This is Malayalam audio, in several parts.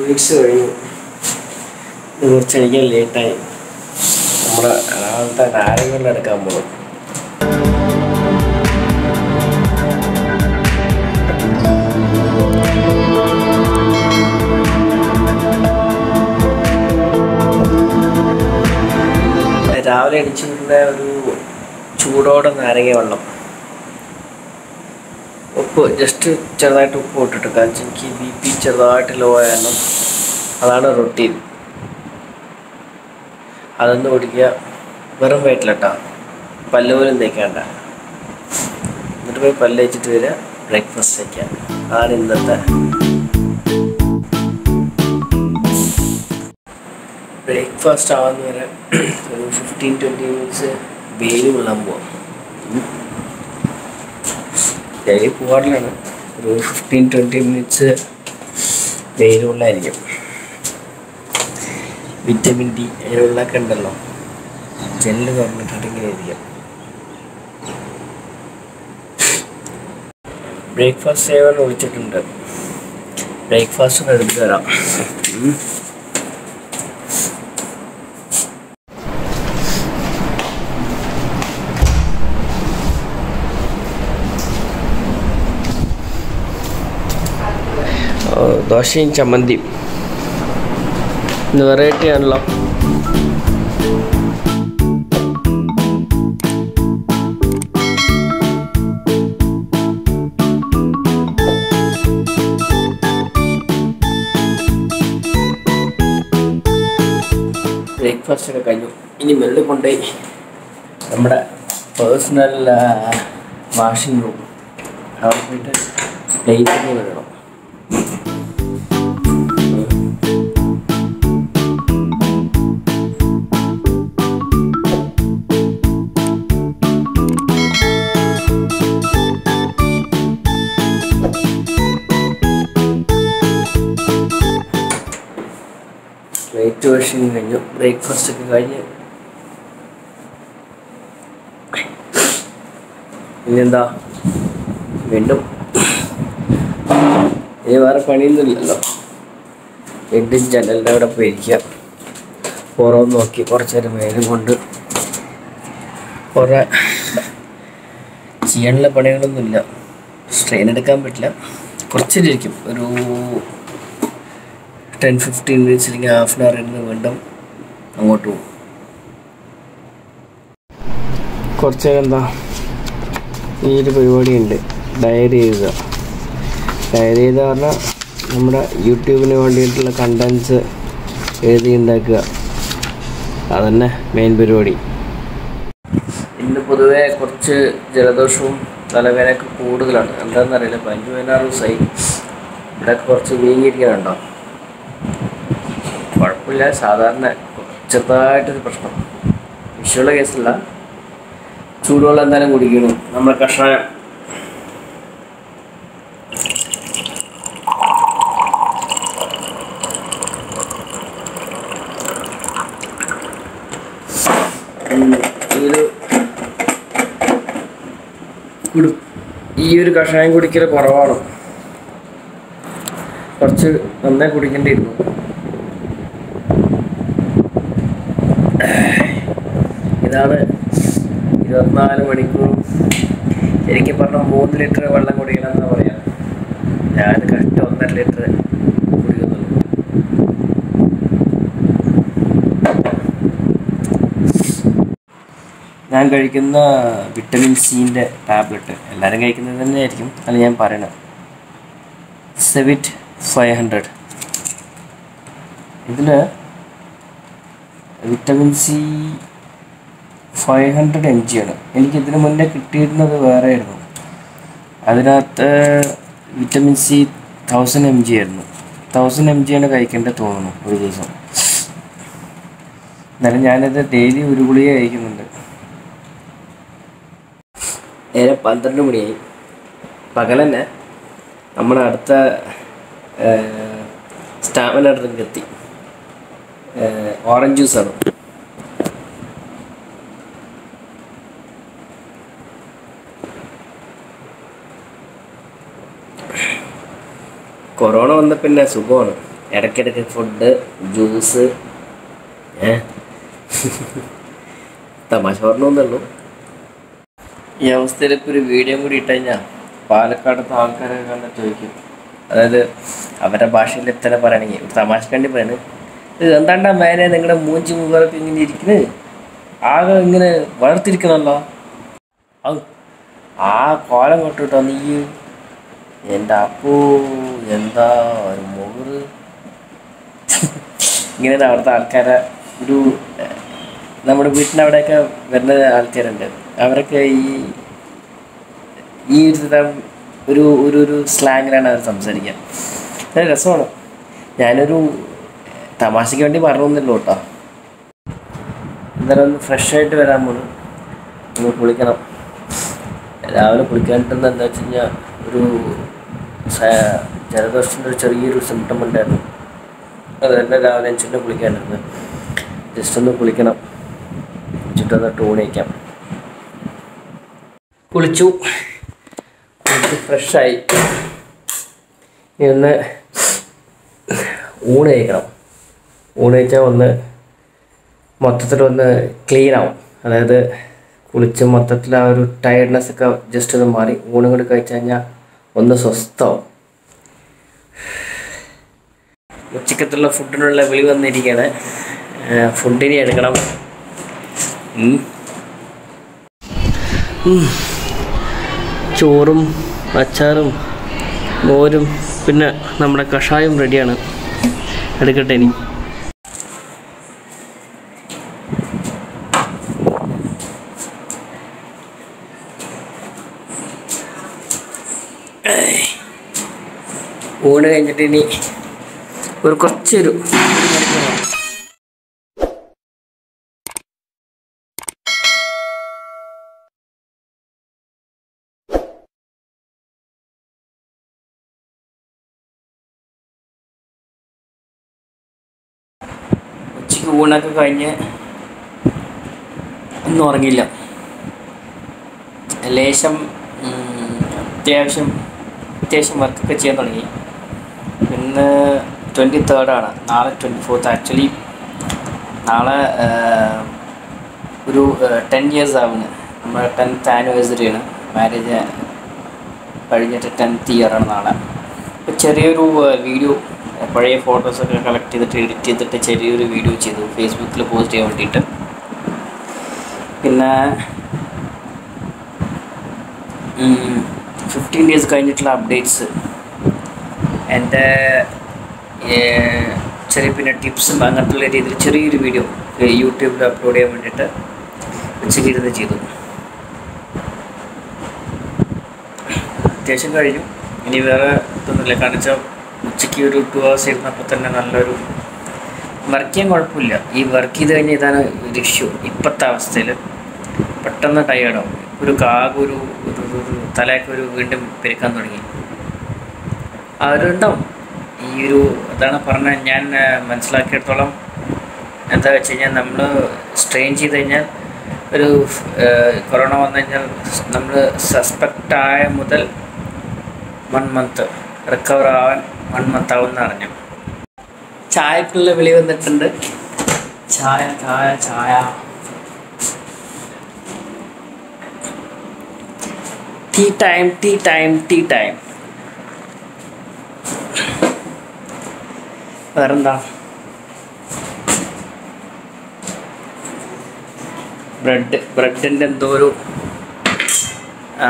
മിനിറ്റ്സ് കഴിഞ്ഞു ഇത് കുറച്ച് കഴിക്കാൻ ലേറ്റായി നമ്മുടെ രാവിലത്തെ നാരങ്ങളിൽ എടുക്കാൻ പോകും രാവിലെ അടിച്ചു വിടുന്ന ഒരു ചൂടോടെ നാരങ്ങ വെള്ളം ഉപ്പ് ജസ്റ്റ് ചെറുതായിട്ട് ഉപ്പ് ഇട്ടിട്ട് കാരണം എനിക്ക് ബി പി ചെറുതായിട്ട് ലോ ആയിരുന്നു അതാണ് റൊട്ടീൻ അതൊന്ന് കുടിക്കുക വെറും വയറ്റിലട്ടാ പല്ല് പോലും തേക്കണ്ട എന്നിട്ട് പോയി പല്ല് വെച്ചിട്ട് വരിക ബ്രേക്ക്ഫാസ്റ്റ് വയ്ക്കുക അതാണ് ഇന്നത്തെ ബ്രേക്ക്ഫാസ്റ്റ് ആവുന്ന വരെ ഒരു ഫിഫ്റ്റീൻ ട്വൻറ്റി മിനിറ്റ്സ് വെയിൽ കൊള്ളാൻ പോവാം ഡെയിലി പോകാറിലാണ് ഒരു ഫിഫ്റ്റീൻ ട്വൻറ്റി മിനിറ്റ്സ് വെയിൽ കൊള്ളായിരിക്കും വിറ്റമിൻ ഡി അങ്ങനെയുള്ളതൊക്കെ ഉണ്ടല്ലോ ജെല്ല് തുറന്നിട്ടിട്ട് ഇങ്ങനെ ഇരിക്കും ബ്രേക്ക്ഫാസ്റ്റ് സേവൻ വിളിച്ചിട്ടുണ്ട് ബ്രേക്ക്ഫാസ്റ്റ് ഒന്ന് എടുത്തു തരാം ഉം. ഓ, ദോശയും ചമ്മന്തിയും ഇന്ന് വെറൈറ്റി ആണല്ലോ ബ്രേക്ക്ഫാസ്റ്റ് ഒക്കെ കഴിഞ്ഞു ഇനി മെല്ലെ കൊണ്ടുപോയി നമ്മുടെ പേഴ്സണൽ വാഷിംഗ് റൂം അവിടെ പോയിട്ട് പ്ലേറ്റിങ് വേണം പ്ലേറ്റ് വാഷിങ് കഴിഞ്ഞു ബ്രേക്ക്ഫാസ്റ്റ് ഒക്കെ കഴിഞ്ഞ് ഇനിയെന്താ വീണ്ടും ഇനി വേറെ പണിയൊന്നുമില്ലല്ലോ വീണ്ടും ജനലിൻ്റെ അവിടെ പോയി ഇരിക്കുക പുറം നോക്കി കുറച്ച് നേരം വേഗം കൊണ്ട് കുറേ ചെയ്യാനുള്ള പണികളൊന്നുമില്ല സ്ട്രെയിൻ എടുക്കാൻ പറ്റില്ല കുറച്ചിരിക്കും ഒരു ടെൻ ഫിഫ്റ്റീൻ മിനിറ്റ്സ് അല്ലെങ്കിൽ ഹാഫ് ആൻ അവർ ഇരുന്ന് വീണ്ടും അങ്ങോട്ട് പോകും കുറച്ച് എന്താ ഈ ഒരു പരിപാടിയുണ്ട് ഡയറി എഴുതുക ഡയറി എഴുതുക പറഞ്ഞാൽ നമ്മുടെ യൂട്യൂബിന് വേണ്ടിയിട്ടുള്ള കണ്ടൻസ് എഴുതി ഉണ്ടാക്കുക അതന്നെ മെയിൻ പരിപാടി ഇന്ന് പൊതുവേ കുറച്ച് ജലദോഷവും തലവേദനയൊക്കെ കൂടുതലാണ് എന്താണെന്നറിയില്ല ഇപ്പം അഞ്ച് പതിനാറ് ദിവസമായി ഇവിടെ കുറച്ച് വീങ്ങിയിരിക്കുന്നുണ്ടോ കുഴപ്പമില്ല സാധാരണ ചെറുതായിട്ടൊരു പ്രശ്നം വിഷയമുള്ള കേസല്ല ചൂടുവെള്ളം എന്തായാലും കുടിക്കണം നമ്മുടെ കഷായം ഉം, ഇത് കുടി ഈ ഒരു കഷായം കുടിക്കൽ കുറവാണ് കുറച്ച് നന്നായി കുടിക്കേണ്ടിയിരുന്നു ഇതാണ് ഇരുപത്തിനാല് മണിക്കൂറും എനിക്ക് പറഞ്ഞ മൂന്ന് ലിറ്റർ വെള്ളം കുടിക്കണം എന്നാ പറയാ ഞാൻ കറക്റ്റ് ഒന്നര ലിറ്റർ കുടിക്കുന്നുള്ളൂ ഞാൻ കഴിക്കുന്ന വിറ്റമിൻ സിൻ്റെ ടാബ്ലറ്റ് എല്ലാവരും കഴിക്കുന്നത് തന്നെയായിരിക്കും അല്ല ഞാൻ പറയണത് സെവിറ്റ് ഫൈവ് ഹൺഡ്രഡ് ഇതിൽ vitamin C five hundred M G ആണ് എനിക്ക് ഇതിന് മുന്നേ കിട്ടിയിരുന്നത് വേറെ ആയിരുന്നു അതിനകത്ത് vitamin C thousand M G ആയിരുന്നു തൗസൻഡ് എം ജി ആണ് കഴിക്കേണ്ടത് തോന്നുന്നു ഒരു ദിവസം എന്നാലും ഞാനത് ഡെയിലി ഒരു ഗുളിക കഴിക്കുന്നുണ്ട് നേരെ പന്ത്രണ്ട് മണിയായി പകൽ തന്നെ നമ്മുടെ അടുത്ത സ്റ്റാമിന ഡ്രിങ്ക് എത്തി ഓറഞ്ച് ജ്യൂസാണ് കൊറോണ വന്ന പിന്നെ സുഖമാണ് ഇടയ്ക്കിടയ്ക്ക് ഫുഡ് ജ്യൂസ് ഏ തമാശ പറഞ്ഞൊന്നുള്ളൂ ഈ അവസ്ഥയിൽ ഇപ്പോൾ ഒരു വീഡിയോ കൂടി ഇട്ട് കഴിഞ്ഞാൽ പാലക്കാടത്തെ ആൾക്കാരൊക്കെ കണ്ട് ചോദിക്കും അതായത് അവരുടെ ഭാഷയിൽ എത്ര പറയണമെങ്കിൽ ഒരു തമാശ കണ്ടി പറയുന്നത് ഇത് എന്താണ്ടാ മേലെ നിങ്ങളുടെ മൂഞ്ചി മുഖമൊക്കെ ഇങ്ങനെ ഇരിക്കുന്നത് ആകെ ഇങ്ങനെ വളർത്തിരിക്കണമല്ലോ അത് ആ കോലം കൊട്ടിട്ടോ നീ എൻ്റെ അപ്പൂ എന്താ ഒരു മുഹറ് ഇങ്ങനെ അവിടുത്തെ ആൾക്കാരെ ഒരു ഏഹ്, നമ്മുടെ വീട്ടിൻ്റെ അവിടെയൊക്കെ വരുന്ന ആൾക്കാരുണ്ട് അവരൊക്കെ ഈ ഈ ഒരു തരം ഒരു ഒരു ഒരു സ്ലാങ്ങിലാണ് അവർ സംസാരിക്കുക നല്ല രസമാണ് ഞാനൊരു തമാശയ്ക്ക് വേണ്ടി പറഞ്ഞൊന്നുമില്ല കേട്ടോ എന്തായാലും ഒന്ന് ഫ്രഷ് ആയിട്ട് വരാൻ പോണു ഒന്ന് കുളിക്കണം രാവിലെ കുളിക്കാനിട്ടെന്ന് എന്താ വെച്ച് കഴിഞ്ഞാൽ ഒരു സ- ജലദോഷത്തിൻ്റെ ഒരു ചെറിയൊരു സിംറ്റം ഉണ്ടായിരുന്നു അത് തന്നെ രാവിലെ അഞ്ചിൻ്റെ കുളിക്കാനിരുന്നത് ജസ്റ്റ് ഒന്ന് കുളിക്കണം ചുറ്റൊന്ന് ടൂൺ വയ്ക്കാം കുളിച്ചു കുളിച്ച് ഫ്രഷായി ഇനി ഒന്ന് ഊണ് കഴിക്കണം ഊണ് കഴിച്ചാൽ ഒന്ന് മൊത്തത്തിലൊന്ന് ക്ലീൻ ആവും അതായത് കുളിച്ച് മൊത്തത്തിൽ ആ ഒരു ടയർഡ്നെസ് ഒക്കെ ജസ്റ്റ് ഒന്ന് മാറി ഊണും കൂടി കഴിച്ചു കഴിഞ്ഞാൽ ഒന്ന് സ്വസ്ഥമാവും ഉച്ചക്കത്തുള്ള ഫുഡിനുള്ള വിളി വന്നിരിക്കുകയാണ് ഫുഡിനെ എടുക്കണം ഉം. ഉം. ചോറും അച്ചാറും മോരും പിന്നെ നമ്മുടെ കഷായം റെഡിയാണ് എടുക്കട്ടെ ഇനി ഊണ് കഴിഞ്ഞിട്ട് ഇനി ഒരു കുറച്ചൊരു ഒരു മണിക്കൂറാണ് ഉച്ചയ്ക്ക് ഊണൊക്കെ കഴിഞ്ഞ് ഒന്നും ഉറങ്ങിയില്ല ലേശം ഉം, അത്യാവശ്യം അത്യാവശ്യം വർക്കൊക്കെ ചെയ്യാൻ തുടങ്ങി ഇന്ന് ട്വൻറ്റി തേർഡാണ് നാളെ ട്വൻറ്റി ഫോർത്ത് ആക്ച്വലി നാളെ ആഹ്, ഒരു ടെൻ ഇയേഴ്സ് ആവുന്നു നമ്മുടെ ടെൻത്ത് ആനിവേഴ്സറിയാണ് മാരേജ് കഴിഞ്ഞിട്ട് ടെൻത്ത് ഇയറാണ് നാളെ അപ്പോൾ ചെറിയൊരു വീഡിയോ പഴയ ഫോട്ടോസൊക്കെ കളക്ട് ചെയ്തിട്ട് എഡിറ്റ് ചെയ്തിട്ട് ചെറിയൊരു വീഡിയോ ചെയ്തു ഫേസ്ബുക്കിൽ പോസ്റ്റ് ചെയ്യാൻ വേണ്ടിയിട്ട് പിന്നെ ഫിഫ്റ്റീൻ ഡേയ്സ് കഴിഞ്ഞിട്ടുള്ള അപ്ഡേറ്റ്സ് എൻ്റെ ഏർ, ചെറിയ പിന്നെ ടിപ്സും അങ്ങനത്തുള്ള രീതിയിൽ ചെറിയൊരു വീഡിയോ യൂട്യൂബിൽ അപ്ലോഡ് ചെയ്യാൻ വേണ്ടിയിട്ട് ഉച്ചയ്ക്ക് ഇരുന്ന് ചെയ്തു അത്യാവശ്യം കഴിഞ്ഞു ഇനി വേറെ ഇതൊന്നുമില്ല കാരണം വെച്ചാൽ ഉച്ചയ്ക്ക് ഒരു ടു ഹവേഴ്സ് ഇരുന്നപ്പോൾ തന്നെ നല്ലൊരു വർക്ക് ചെയ്യാൻ കുഴപ്പമില്ല ഈ വർക്ക് ചെയ്ത് കഴിഞ്ഞാൽ ഇതാണ് ഒരു ഇഷ്യൂ ഇപ്പോഴത്തെ അവസ്ഥയിൽ പെട്ടെന്ന് ടയേർഡാവും ഒരു കാക് ഒരു ഒരു ഒരു- ഒരു തലയൊക്കെ ഒരു വീണ്ടും പെരുക്കാൻ തുടങ്ങി അവരുണ്ടാവും ഈ ഒരു അതാണ് പറഞ്ഞ ഞാൻ ആ, മനസ്സിലാക്കിയിടത്തോളം എന്താ വെച്ച് കഴിഞ്ഞാൽ നമ്മൾ സ്ട്രെയിൻ ചെയ്ത് കഴിഞ്ഞാൽ ഒരു കൊറോണ വന്നു കഴിഞ്ഞാൽ നമ്മൾ സസ്പെക്റ്റ് ആയ മുതൽ വൺ മന്ത് റിക്കവർ ആവാൻ വൺ മന്ത് ആവുമെന്ന് അറിഞ്ഞു ചായക്കുള്ള വിളി വന്നിട്ടുണ്ട് ചായ ചായ ചായ tea time tea time tea time വേറെന്താ ബ്രെഡ് ബ്രെഡിൻ്റെ എന്തോ ഒരു ആ,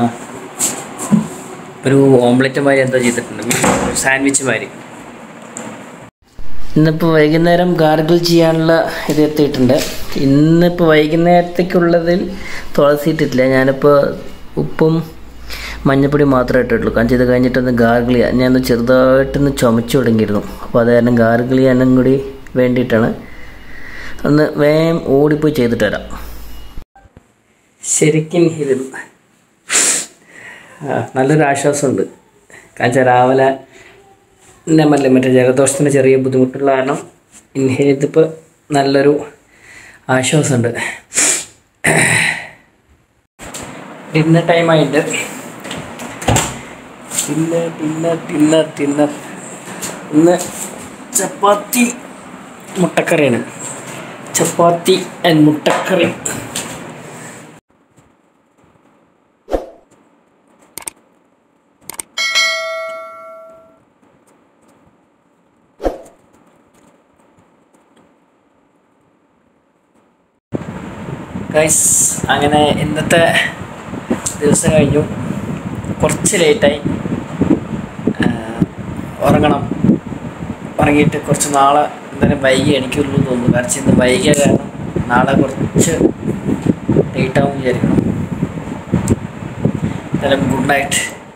ഒരു ഓംലെറ്റ് മാതിരി എന്തോ ചെയ്തിട്ടുണ്ട് സാൻഡ്വിച്ച് മാതിരി ഇന്നിപ്പോൾ വൈകുന്നേരം ഗാർഗിൾ ചെയ്യാനുള്ള ഇത് എത്തിയിട്ടുണ്ട് ഇന്നിപ്പോൾ വൈകുന്നേരത്തേക്കുള്ളതിൽ തുളസി ഇട്ടിട്ടില്ല ഞാനിപ്പോൾ ഉപ്പും മഞ്ഞപ്പൊടി മാത്രമേ ഇട്ടിട്ടുള്ളൂ കാരണം ഇത് കഴിഞ്ഞിട്ടൊന്ന് ഗാർഗിൾ ചെയ്യാൻ ഞാനൊന്ന് ചെറുതായിട്ടൊന്ന് ചുമച്ചു തുടങ്ങിയിരുന്നു അപ്പോൾ അത് കാരണം ഗാർഗിൾ ചെയ്യാനും കൂടി വേണ്ടിയിട്ടാണ് ഒന്ന് വേഗം ഓടിപ്പോയി ചെയ്തിട്ട് വരാം ശരിക്കും ഇത് ആ, നല്ലൊരു ആശ്വാസമുണ്ട് കാരണം വെച്ചാൽ രാവിലെ ഞാൻ മറ്റേ മറ്റേ ജലദോഷത്തിന് ചെറിയ ബുദ്ധിമുട്ടുള്ള കാരണം ഇൻഹേൽ ചെയ്തപ്പോൾ നല്ലൊരു ആശ്വാസമുണ്ട് ഡിന്നർ ടൈമായിട്ട് ഡിന്നർ ഡിന്നർ ഡിന്നർ ഡിന്നർ ഇന്ന് ചപ്പാത്തി മുട്ടക്കറിയാണ് ചപ്പാത്തി ആൻഡ് മുട്ടക്കറി ഗൈസ് അങ്ങനെ ഇന്നത്തെ ദിവസം കഴിഞ്ഞു കുറച്ച് ലേറ്റായി ഉറങ്ങണം ഉറങ്ങിയിട്ട് കുറച്ച് നാളെ എന്തായാലും വൈകി എനിക്കുള്ളൂ എന്ന് തോന്നുന്നു കാരണം ഇന്ന് വൈകിയ കാരണം നാളെ കുറച്ച് ലേറ്റ് ആവും വിചാരിക്കണം എന്തായാലും ഗുഡ് നൈറ്റ്